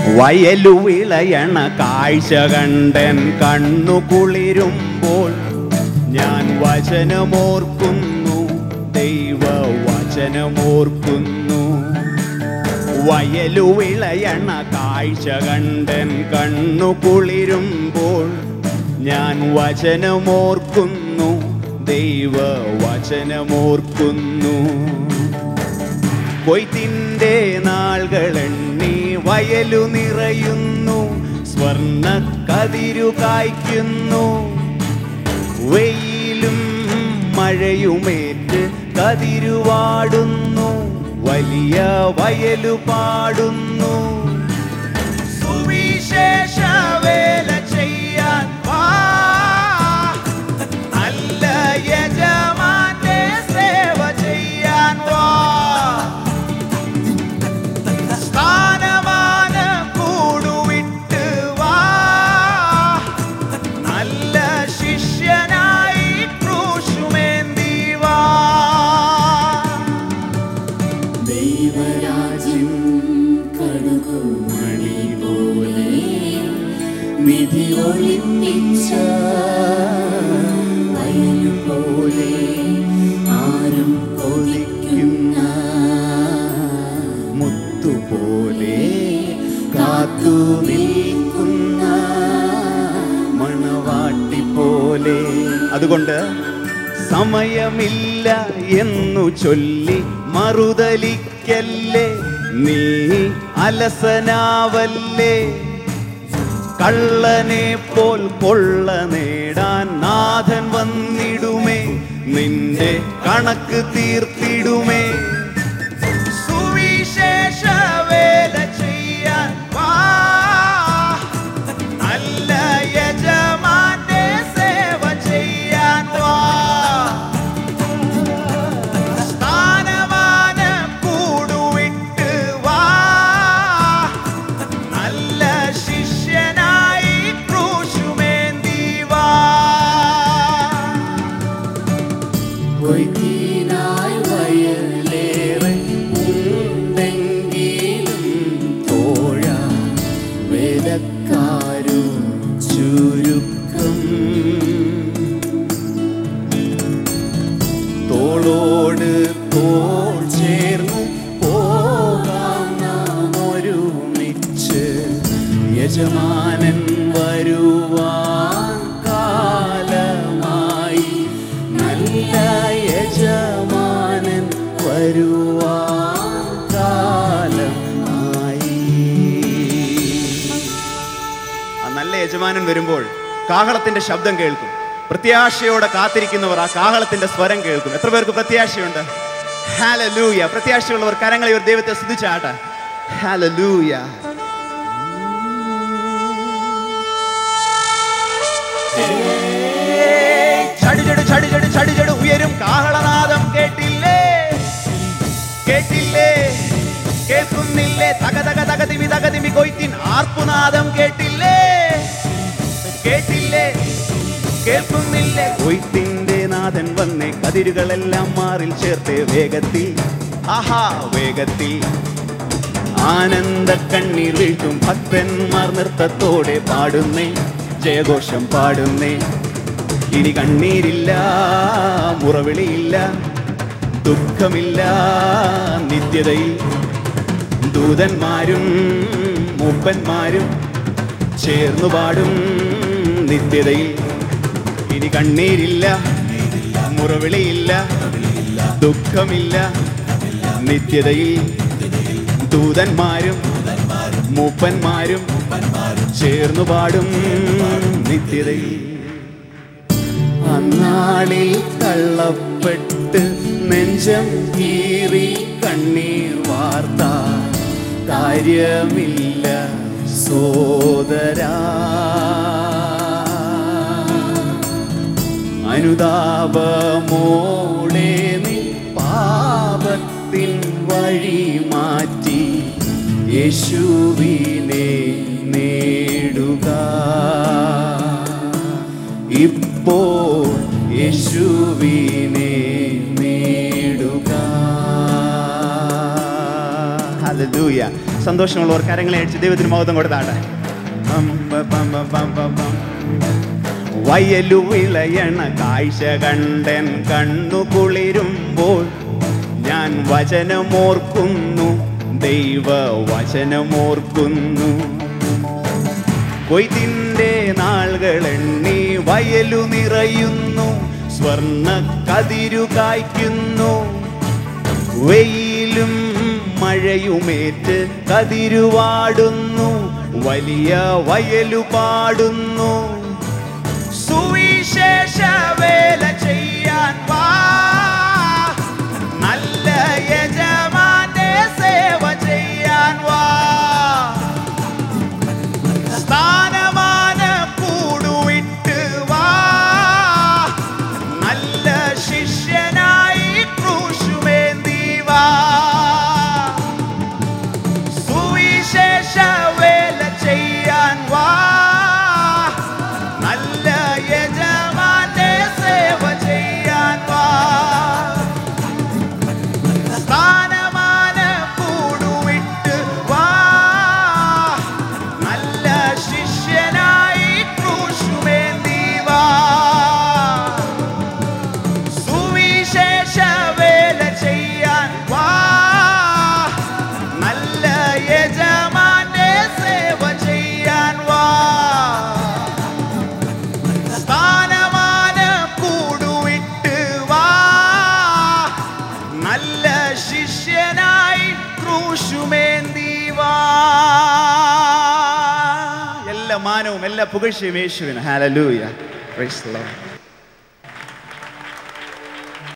വയലു വിളയണ കാഴ്ച കണ്ടൻ കണ്ണു കുളിരുമ്പോൾ ഞാൻ വചനമോർക്കുന്നു ദൈവ വചനമോർക്കുന്നു വയലു വിളയണ കാഴ്ച കണ്ടൻ കണ്ണു കുളിരുമ്പോൾ ഞാൻ വചനമോർക്കുന്നു ദൈവ വചനമോർക്കുന്നു കൊയ്ത്തിന്റെ നാളുകളെണ്ണി വയലു നിറയുന്നു സ്വർണ്ണ കതിരു കായ്ക്കുന്നു വെയിലും മഴയുമേറ്റ് കതിരുവാടുന്നു വലിയ വയലു പാടുന്നു സുവിശേഷ വേല ചെയ്യാൻ വാ നല്ല യജമാന്റെ സേവ ചെയ്യാൻ വാ സ്ഥാനമാന കൂടുവിട്ട് വാ നല്ല ശിഷ്യനായി ക്രൂശുമേന്തി വാ ദൈവരാജ്യം കടുകുമണി പോലെ വിധി ഒളിപ്പിച്ച വയലു പോലെ ആരും കൊതിക്കുന്ന മുത്തുപോലെ കാത്തു നിൽക്കുന്ന മണവാട്ടി പോലെ അതുകൊണ്ട് സമയമില്ല എന്നു ചൊല്ലി മറുതലിക്കല്ലേ നീ അലസനാവല്ലേ കള്ളനെ പോൽ കൊള്ള നേടാൻ നാഥൻ വന്നിടുമേ നിന്റെ കണക്ക് തീർത്തിടുമേ സുവിശേഷ വേല ചെയ്യാൻ വാ നല്ല യജമാന്റെ സേവ ചെയ്യാൻ വാ സ്ഥാനമാന കൂടുവിട്ട് വാ നല്ല ശിഷ്യനായി ക്രൂശുമേന്തി വാ കൊയ്ത്തിനായി വയലേറെ ഉണ്ടെങ്കിലും തോഴ വേലക്കാരും ചുരുക്കം തോളോട് തോൾ ചേർന്ന് പോകാം നാം ഒരുമിച്ച് യജമാനൻ വരുവാൻ കാലമായി നല്ല യജമാനൻ വരുവാൻ കാലമായി ആ നല്ല യജമാനൻ വരുമ്പോൾ കാഹളത്തിന്റെ ശബ്ദം കേൾക്കും പ്രത്യാശയോടെ കാത്തിരിക്കുന്നവർ ആ കാഹളത്തിന്റെ സ്വരം കേൾക്കും എത്ര പേർക്ക് പ്രത്യാശയുണ്ട് ഹാലലൂയ പ്രത്യാശയുള്ളവർ കരങ്ങളെ ഒരു ദൈവത്തെ സ്തുതിച്ചാട്ടെ ഹാലലൂയ ചടിചട് ചടിചട് ചടിചട് ഉയരും കാഹളനാദം കേട്ടില്ലേ കേട്ടില്ലേ കേൾക്കുന്നില്ലേ തക തക തകതിമി തകതിമി കൊയ്ത്തിൻ ആർപ്പുനാദം കേട്ടില്ലേ കേട്ടില്ലേ കേൾക്കുന്നില്ലേ കൊയ്ത്തിന്റെ നാഥൻ വന്നേ കതിരുകളെല്ലാം മാറിൽ ചേർത്ത് വേഗത്തിൽ ആഹാ വേഗത്തിൽ ആനന്ദ കണ്ണീർ വീഴ്ത്തും ഭക്തന്മാർ നൃത്തത്തോടെ പാടുന്നേ ജയഘോഷം പാടുന്നേ ഇനി കണ്ണീരില്ല മുറവിളിയില്ല ദുഃഖമില്ല നിത്യതയിൽ ദൂതന്മാരും മൂപ്പന്മാരും ചേർന്നു പാടും നിത്യതയിൽ ഇനി കണ്ണീരില്ല മുറവിളിയില്ല ദുഃഖമില്ല നിത്യതയിൽ ദൂതന്മാരും മൂപ്പന്മാരും ചേർന്നു പാടും നിത്യതയിൽ അന്നാളിൽ തള്ളപ്പെട്ട് നെഞ്ചം കീറി കണ്ണീർ വാർത്ത കാര്യമില്ല സോദരാ അനുതാപമോടെ നീ പാപത്തിൻ വഴി മാറ്റി യേശുവിനെ നേടുക ഇപ്പോൾ യേശുവിനെ നേടുക ഹല്ലേലൂയ സന്തോഷമുള്ളവർ കരങ്ങളെ അടിച്ച് ദൈവത്തിന് മഹത്വം കൊടുത്താട്ടെ പം, പം, പം, പം, പം, പം, പം. വയലു വിളയണ കാഴ്ച കണ്ടൻ കണ്ണു കുളിരുമ്പോൾ ഞാൻ വചനമോർക്കുന്നു ദൈവ വചനമോർക്കുന്നു കൊയ്ത്തിന്റെ നാളുകൾ എണ്ണി വയലു നിറയുന്നു സ്വർണ്ണ കതിരു കായ്ക്കുന്നു വെയിലും മഴയുമേറ്റ് കതിരുവാടുന്നു വലിയ വയലു പാടുന്നു സുവിശേഷ വേല ചെയ്യാൻ വാ നല്ല യജമാന്റെ സേവ ചെയ്യാൻ വാ സ്ഥാനമാന കൂടുവിട്ട് വാ നല്ല ശിഷ്യനായി ക്രൂശുമേന്തി വാ സുവിശേഷ വേല ചെയ്യാൻ വാ നല്ല യജമാന്റെ സേവ ചെയ്യാൻ വാ സ്ഥാനമാന കൂടുവിട്ട് വാ നല്ല ശിഷ്യനായി ക്രൂശുമേന്തി വാ സുവിശേഷ വേല ചെയ്യാൻ വാ നല്ല യജമാന്റെ സേവ ചെയ്യാൻ വാ സ്ഥാനമാന കൂടുവിട്ട് വാ നല്ല ശിഷ്യനായി ക്രൂശുമേന്തി വാ എല്ലാ മാനവും എല്ലാ പുകഴ്ചയും യേശുവിന് ഹാലലൂയ പ്രൈസ് ദി ലോർഡ്